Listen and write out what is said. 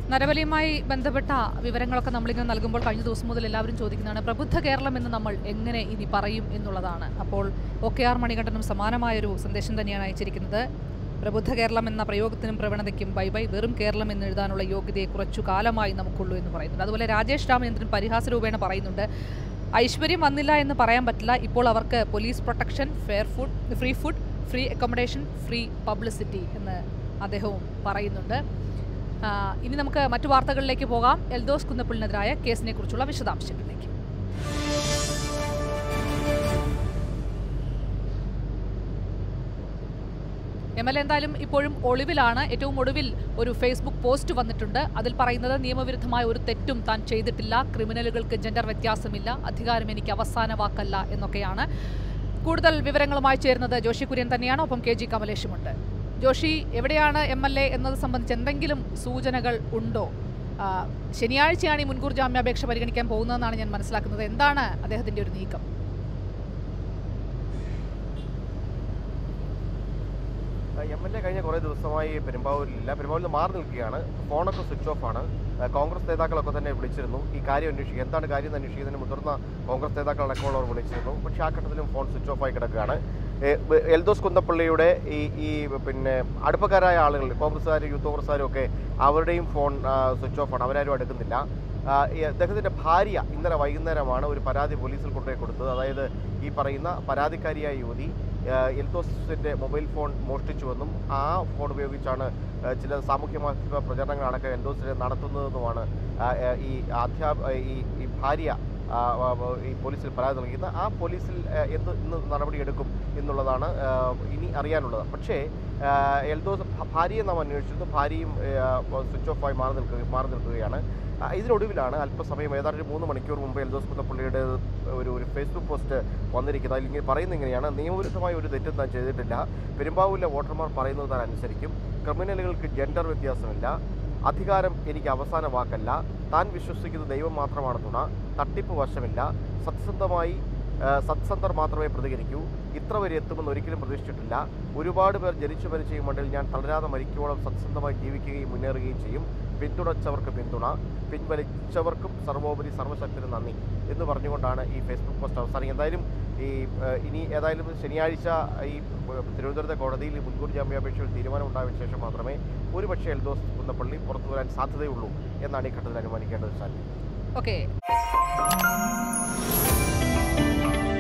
നരബലിയുമായി ബന്ധപ്പെട്ട വിവരങ്ങളൊക്കെ നമ്മളിങ്ങനെ നൽകുമ്പോൾ കഴിഞ്ഞ ദിവസം മുതൽ എല്ലാവരും ചോദിക്കുന്നതാണ് പ്രബുദ്ധ കേരളം എന്ന് നമ്മൾ എങ്ങനെ ഇനി പറയും എന്നുള്ളതാണ് അപ്പോൾ ഒ കെ ആർ മണികണ്ഠനും സമാനമായൊരു സന്ദേശം തന്നെയാണ് അയച്ചിരിക്കുന്നത് പ്രബുദ്ധ കേരളം എന്ന പ്രയോഗത്തിനും പ്രവണതയ്ക്കും ബൈ ബൈ വെറും കേരളം എന്ന് എഴുതാനുള്ള യോഗ്യതയെ കുറച്ചു കാലമായി നമുക്കുള്ളൂ എന്ന് പറയുന്നുണ്ട് അതുപോലെ രാജേഷ് രാമചന്ദ്രൻ പരിഹാസ രൂപേണ പറയുന്നുണ്ട് ഐശ്വര്യം വന്നില്ല എന്ന് പറയാൻ പറ്റില്ല ഇപ്പോൾ അവർക്ക് police protection fair food free food free accommodation free publicity എന്ന് അദ്ദേഹവും പറയുന്നുണ്ട് ആ, ഇനി നമുക്ക് മറ്റു വാർത്തകളിലേക്ക് പോകാം എൽദോസ് കുന്നപ്പിളിനെതിരായ കേസിനെ കുറിച്ചുള്ള വിശദാംശങ്ങളിലേക്ക് എം എൽ എ എന്തായാലും ഇപ്പോഴും ഒളിവിലാണ് ഏറ്റവും ഒടുവിൽ ഒരു ഫേസ്ബുക്ക് പോസ്റ്റ് വന്നിട്ടുണ്ട് അതിൽ പറയുന്നത് നിയമവിരുദ്ധമായ ഒരു തെറ്റും താൻ ചെയ്തിട്ടില്ല ക്രിമിനലുകൾക്ക് ജെൻഡർ വ്യത്യാസമില്ല അധികാരം എനിക്ക് അവസാന വാക്കല്ല എന്നൊക്കെയാണ് കൂടുതൽ വിവരങ്ങളുമായി ചേരുന്നത് ജോഷി കുര്യൻ തന്നെയാണ് ഒപ്പം കെ ജി കമലേഷുമുണ്ട് ജോഷി എവിടെയാണ് എം എൽ എ എന്നത് സംബന്ധിച്ച് എന്തെങ്കിലും സൂചനകൾ ഉണ്ടോ ആ, ശനിയാഴ്ചയാണ് ഈ മുൻകൂർ ജാമ്യാപേക്ഷ പരിഗണിക്കാൻ പോകുന്നതെന്നാണ് ഞാൻ മനസ്സിലാക്കുന്നത് എന്താണ് അദ്ദേഹത്തിന്റെ ഒരു നീക്കം എം എൽ എ കഴിഞ്ഞ കുറേ ദിവസമായി പെരുമ്പാവൂരിലില്ല പെരുമ്പാവൂരിൽ നിന്ന് മാറി നിൽക്കുകയാണ് ഫോണൊക്കെ സ്വിച്ച് ഓഫ് ആണ് ഏഹ് കോൺഗ്രസ് നേതാക്കളൊക്കെ തന്നെ വിളിച്ചിരുന്നു ഈ കാര്യം അന്വേഷിക്കുക എന്താണ് കാര്യം എന്ന് അന്വേഷിക്കുന്നതിന് മുതിർന്ന കോൺഗ്രസ് നേതാക്കൾ അടക്കമുള്ളവർ വിളിച്ചിരുന്നു പക്ഷേ ആ ഘട്ടത്തിലും ഫോൺ സ്വിച്ച് ഓഫ് ആയി കിടക്കുകയാണ് ഏഹ് ബ- എൽദോസ് കുന്തപ്പള്ളിയുടെ ഈ ഈ പിന്നെ അടുപ്പക്കാരായ ആളുകൾ കോൺഗ്രസ്സുകാരും യൂത്ത് കോൺഗ്രസ്സുകാരും ഒക്കെ അവരുടെയും ഫോൺ സ്വിച്ച് ഓഫ് ആണ് അവരാരും എടുക്കുന്നില്ല ആ, ഈ അദ്ദേഹത്തിൻ്റെ ഭാര്യ ഇന്നലെ വൈകുന്നേരമാണ് ഒരു പരാതി പോലീസിൽ കൊണ്ടുപോയി കൊടുത്തത് അതായത് ഈ പറയുന്ന പരാതിക്കാരിയായ യുവതി ഏഹ് എൽദോസിൻ്റെ മൊബൈൽ ഫോൺ മോഷ്ടിച്ചുവെന്നും ആ ഫോൺ ഉപയോഗിച്ചാണ് ഏഹ് ചില സാമൂഹ്യ മാധ്യമ പ്രചരണങ്ങളടക്കം എൽദോസിനെ നടത്തുന്നതെന്നുമാണ് ആ, ഏഹ് ഈ അധ്യാപ ഈ ഈ ഭാര്യ ആ, ആ, ഈ പോലീസിൽ പരാതി നൽകിയത് ആ പോലീസിൽ ഏഹ് എന്ത് ഇന്ന് നടപടിയെടുക്കും എന്നുള്ളതാണ് ഏഹ് ഇനി അറിയാനുള്ളത് പക്ഷേ ഏഹ് എൽദോസ് ഭ- ഭാര്യയെ നാം അന്വേഷിച്ചിരുന്നു ഭാര്യയും സ്വിച്ച് ഓഫ് ആയി മാറി നിൽക്കുക മാറി നിൽക്കുകയാണ് ആ, ഇതിനൊടുവിലാണ് അല്പസമയം ഏതാണ്ട് ഒരു മൂന്ന് മണിക്കൂർ മുമ്പ് എൽദോസ് കുന്നപ്പള്ളിയുടെ ഒരു ഒരു ഫേസ്ബുക്ക് പോസ്റ്റ് വന്നിരിക്കുന്നത് അതിൽ ഇങ്ങനെ പറയുന്നത് ഇങ്ങനെയാണ് നിയമവിരുദ്ധമായ ഒരു തെറ്റും താൻ ചെയ്തിട്ടില്ല പെരുമ്പാവൂരിലെ വോട്ടർമാർ പറയുന്നത് താൻ അനുസരിക്കും ക്രിമിനലുകൾക്ക് ജെൻഡർ വ്യത്യാസമില്ല അധികാരം എനിക്ക് അവസാന വാക്കല്ല താൻ വിശ്വസിക്കുന്ന ദൈവം മാത്രമാണ് തുണ തട്ടിപ്പ് വശമില്ല സത്യസന്ധമായി ആ, സത്സന്ധർ മാത്രമേ പ്രതികരിക്കൂ ഇത്ര വരെ എത്തുമെന്ന് ഒരിക്കലും പ്രതീക്ഷിച്ചിട്ടില്ല ഒരുപാട് പേർ ജനിച്ചു മരിച്ച ഈ മണ്ണിൽ ഞാൻ തളരാതെ മരിക്കോളം സത്യസന്ധമായി ജീവിക്കുകയും മുന്നേറുകയും ചെയ്യും പിന്തുണച്ചവർക്ക് പിന്തുണ പിൻവലിച്ചവർക്കും സർവോപരി സർവശക്തിനും നന്ദി എന്ന് പറഞ്ഞുകൊണ്ടാണ് ഈ ഫേസ്ബുക്ക് പോസ്റ്റ് അവസാനിക്കുന്നത് എന്തായാലും ഈ ആ, ഇനി ഏതായാലും ശനിയാഴ്ച ഈ ആ, തിരുവനന്തപുരത്തെ കോടതിയിൽ മുൻകൂർ ജാമ്യാപേക്ഷയിൽ തീരുമാനമുണ്ടായ ശേഷം മാത്രമേ ഒരുപക്ഷെ എൽദോസ് കുന്നപ്പള്ളി പുറത്തു വരാൻ സാധ്യതയുള്ളൂ എന്നാണ് ഈ ഘട്ടത്തിൽ അനുമാനിക്കേണ്ടത് ശാലി ഓക്കെ